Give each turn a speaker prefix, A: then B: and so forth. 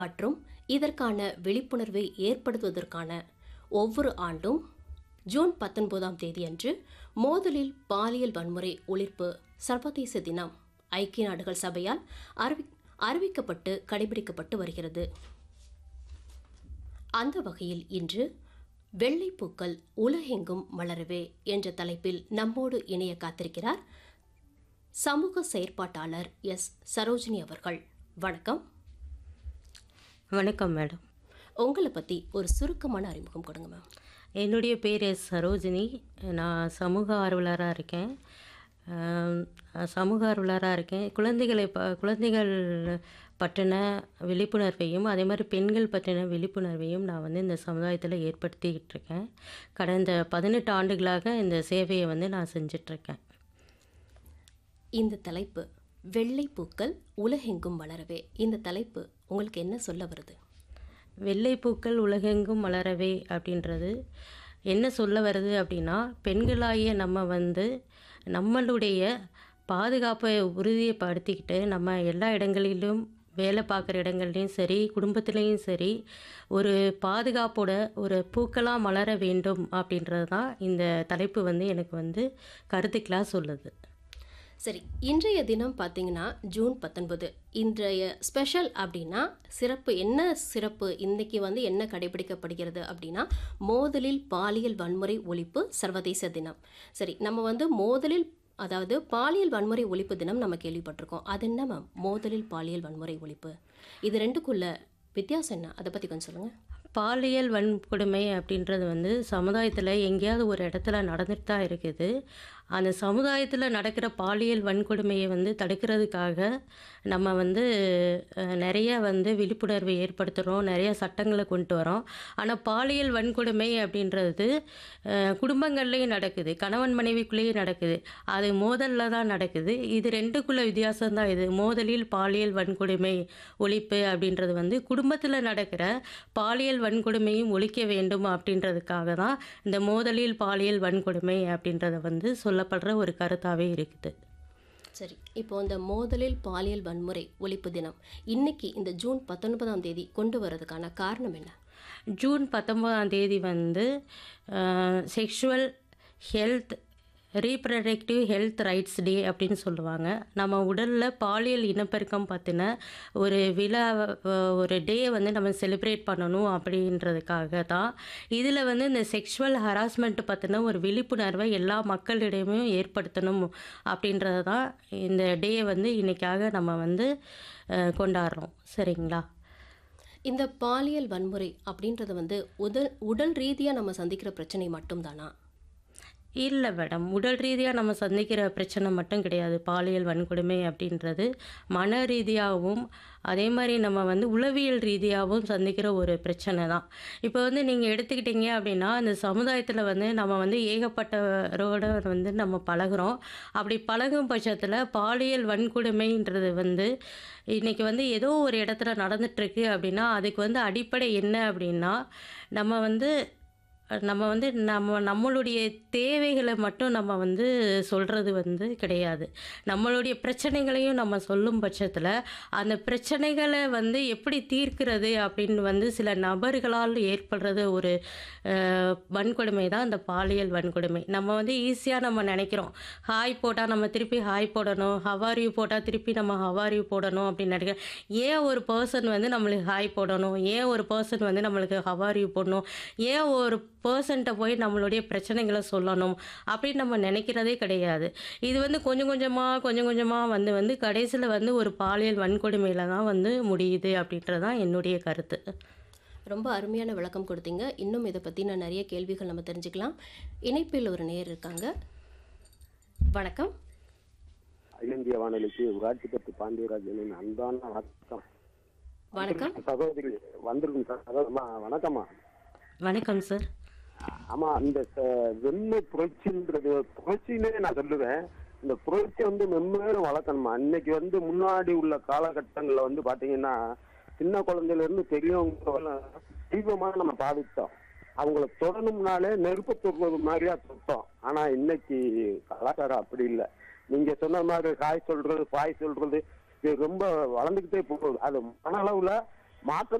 A: மற்றும் இதற்கான விழிப்புணர்வை ஏற்படுத்துவதற்கான ஒவ்வொரு ஆண்டும் ஜூன் பத்தொன்பதாம் தேதியன்று மோதலில் பாலியல் வன்முறை ஒழிப்பு சர்வதேச தினம் ஐக்கிய நாடுகள் சபையால் அறிவி அறிவிக்கப்பட்டு கடைபிடிக்கப்பட்டு வருகிறது அந்த வகையில் இன்று வெள்ளைப்பூக்கள் உலகெங்கும் மலரவே என்ற தலைப்பில் நம்மோடு இணைய காத்திருக்கிறார் சமூக செயற்பாட்டாளர் எஸ் சரோஜினி அவர்கள் வணக்கம்
B: வணக்கம் மேடம்
A: உங்களை பற்றி ஒரு சுருக்கமான அறிமுகம் கொடுங்க மேம்
B: என்னுடைய பேர் எஸ் சரோஜினி நான் சமூக ஆர்வலராக இருக்கேன் ஆம், சமூக ஆர்வலராக இருக்கேன் குழந்தைகளை ப குழந்தைகள் பற்றின விழிப்புணர்வையும் அதே மாதிரி பெண்கள் பற்றின விழிப்புணர்வையும் நான் வந்து இந்த சமுதாயத்தில் ஏற்படுத்திக்கிட்டு இருக்கேன் கடந்த பதினெட்டு ஆண்டுகளாக இந்த சேவையை வந்து நான் செஞ்சிட்ருக்கேன்
A: இந்த தலைப்பு வெள்ளைப்பூக்கள் உலகெங்கும் மலரவே இந்த தலைப்பு உங்களுக்கு என்ன சொல்ல வருது
B: வெள்ளைப்பூக்கள் உலகெங்கும் மலரவே அப்படின்றது என்ன சொல்ல வருது அப்படின்னா பெண்களாகிய நம்ம வந்து நம்மளுடைய பாதுகாப்பை உறுதிப்படுத்திக்கிட்டு நம்ம எல்லா இடங்களிலும் வேலை பார்க்குற இடங்கள்லையும் சரி குடும்பத்துலேயும் சரி ஒரு பாதுகாப்போட ஒரு பூக்களாக மலர வேண்டும் அப்படின்றது தான் இந்த தலைப்பு வந்து எனக்கு வந்து கருத்துக்களாக சொல்லுது
A: சரி இன்றைய தினம் பார்த்தீங்கன்னா ஜூன் பத்தொன்பது இன்றைய ஸ்பெஷல் அப்படின்னா சிறப்பு என்ன சிறப்பு இன்னைக்கு வந்து என்ன கடைபிடிக்கப்படுகிறது அப்படின்னா மோதலில் பாலியல் வன்முறை ஒழிப்பு சர்வதேச தினம் சரி நம்ம வந்து மோதலில் அதாவது பாலியல் வன்முறை ஒழிப்பு தினம் நம்ம கேள்விப்பட்டிருக்கோம் அது என்ன மேம் மோதலில் பாலியல் வன்முறை ஒழிப்பு இது ரெண்டுக்குள்ள வித்தியாசம் என்ன அதை பற்றி கொஞ்சம் சொல்லுங்கள்
B: பாலியல் வன்கொடுமை அப்படின்றது வந்து சமுதாயத்தில் எங்கேயாவது ஒரு இடத்துல நடந்துட்டு தான் இருக்குது அந்த சமுதாயத்தில் நடக்கிற பாலியல் வன்கொடுமையை வந்து தடுக்கிறதுக்காக நம்ம வந்து அஹ், நிறைய வந்து விழிப்புணர்வை ஏற்படுத்துகிறோம் நிறைய சட்டங்களை கொண்டு வரோம் ஆனால் பாலியல் வன்கொடுமை அப்படின்றது அஹ், குடும்பங்கள்லேயும் நடக்குது கணவன் மனைவிக்குள்ளேயும் நடக்குது அது மோதலில் தான் நடக்குது இது ரெண்டுக்குள்ள வித்தியாசம் தான் இது மோதலில் பாலியல் வன்கொடுமை ஒழிப்பு அப்படின்றது வந்து குடும்பத்தில் நடக்கிற பாலியல் வன்கொடுமையும் ஒழிக்க வேண்டும் அப்படின்றதுக்காக தான் இந்த மோதலில் பாலியல் வன்கொடுமை அப்படின்றத வந்து சொல்லப்படுற ஒரு கருத்தாகவே இருக்குது
A: சரி இப்போ இந்த மோதலில் பாலியல் வன்முறை ஒழிப்பு தினம் இன்னைக்கு இந்த ஜூன் பத்தொன்பதாம் தேதி கொண்டு வரதுக்கான காரணம் என்ன
B: ஜூன் பத்தொன்பதாம் தேதி வந்து sexual health reproductive health rights day அப்படின்னு சொல்லுவாங்க நம்ம உடலில் பாலியல் இனப்பெருக்கம் பற்றின ஒரு விழா அஹ், ஒரு டே வந்து நம்ம செலிப்ரேட் பண்ணணும் அப்படின்றதுக்காக தான் இதில் வந்து இந்த செக்ஷுவல் ஹராஸ்மெண்ட் பற்றின ஒரு விழிப்புணர்வை எல்லா மக்களிடையுமே ஏற்படுத்தணும் அப்படின்றது தான் இந்த டே வந்து இன்னைக்காக நம்ம வந்து அஹ், கொண்டாடுறோம் சரிங்களா
A: இந்த பாலியல் வன்முறை அப்படின்றது வந்து உடல் உடல் ரீதியாக நம்ம சந்திக்கிற பிரச்சனை மட்டும்தானா
B: இல்லை மேடம் உடல் ரீதியாக நம்ம சந்திக்கிற பிரச்சனை மட்டும் கிடையாது பாலியல் வன்கொடுமை அப்படின்றது மன ரீதியாகவும் அதே மாதிரி நம்ம வந்து உளவியல் ரீதியாகவும் சந்திக்கிற ஒரு பிரச்சனை தான் இப்போ வந்து நீங்கள் எடுத்துக்கிட்டீங்க அப்படின்னா இந்த சமுதாயத்தில் வந்து நம்ம வந்து ஏகப்பட்டவரோட வந்து நம்ம பழகுறோம் அப்படி பழகும் பட்சத்தில் பாலியல் வன்கொடுமைன்றது வந்து இன்றைக்கி வந்து ஏதோ ஒரு இடத்துல நடந்துட்டுருக்கு அப்படின்னா அதுக்கு வந்து அடிப்படை என்ன அப்படின்னா நம்ம வந்து நம்ம வந்து நம்ம நம்மளுடைய தேவைகளை மட்டும் நம்ம வந்து சொல்கிறது வந்து கிடையாது நம்மளுடைய பிரச்சனைகளையும் நம்ம சொல்லும் பட்சத்தில் அந்த பிரச்சனைகளை வந்து எப்படி தீர்க்கிறது அப்படின்னு வந்து சில நபர்களால் ஏற்படுறது ஒரு அஹ், வன்கொடுமை தான் இந்த பாலியல் வன்கொடுமை நம்ம வந்து ஈஸியாக நம்ம நினைக்கிறோம் ஹாய் போட்டால் நம்ம திருப்பி ஹாய் போடணும் ஹவாரியூ போட்டால் திருப்பி நம்ம ஹவாரியூ போடணும் அப்படின்னு நினைக்கிறேன் ஏன் ஒரு பர்சன் வந்து நம்மளுக்கு ஹாய் போடணும் ஏன் ஒரு பர்சன் வந்து நம்மளுக்கு ஹவாரியூ போடணும் ஏன் ஒரு பர்சன்ட்ட போய் நம்மளுடைய பிரச்சனைகளை சொல்லணும் அப்படின்னு நம்ம நினைக்கிறதே கிடையாது இது வந்து கொஞ்சம் கொஞ்சமாக கொஞ்சம் கொஞ்சமாக வந்து வந்து கடைசியில் வந்து ஒரு பாலியல் வன்கொடுமையில் தான் வந்து முடியுது அப்படின்றது தான் என்னுடைய கருத்து
A: ரொம்ப அருமையான விளக்கம் கொடுத்தீங்க இன்னும் இதை பற்றின நிறைய கேள்விகள் நம்ம தெரிஞ்சுக்கலாம் இணைப்பில் ஒரு நேர் இருக்காங்க வணக்கம்
C: அகில இந்திய வானொலிக்கு ஊராட்சி பத்து பாண்டியராஜனின் அன்பான வணக்கம்
A: வணக்கம்
C: சகோதரி வந்திருக்கும் சகோதரமா வணக்கம்மா
B: வணக்கம் சார்
C: ஆமா இந்த ச- வெண்மை புரட்சின்றது புரட்சின்னே நான் சொல்லுவேன் இந்த புரட்சி வந்து மென்மேலும் வளர்க்கணுமா இன்னைக்கு வந்து முன்னாடி உள்ள காலகட்டங்கள்ல வந்து பாத்தீங்கன்னா சின்ன குழந்தையில இருந்து பெரியவங்க வரல தீவிரமா நம்ம பாதித்தோம் அவங்கள தொடணும்னாலே நெருப்பு தொடுறது மாதிரியா தொட்டோம் ஆனா இன்னைக்கு கலாச்சாரம் அப்படி இல்லை நீங்க சொன்ன மாதிரி காய் சொல்றது பாய் சொல்றது இது ரொம்ப வளர்ந்துகிட்டே போகுது அது மன அளவுல மாற்ற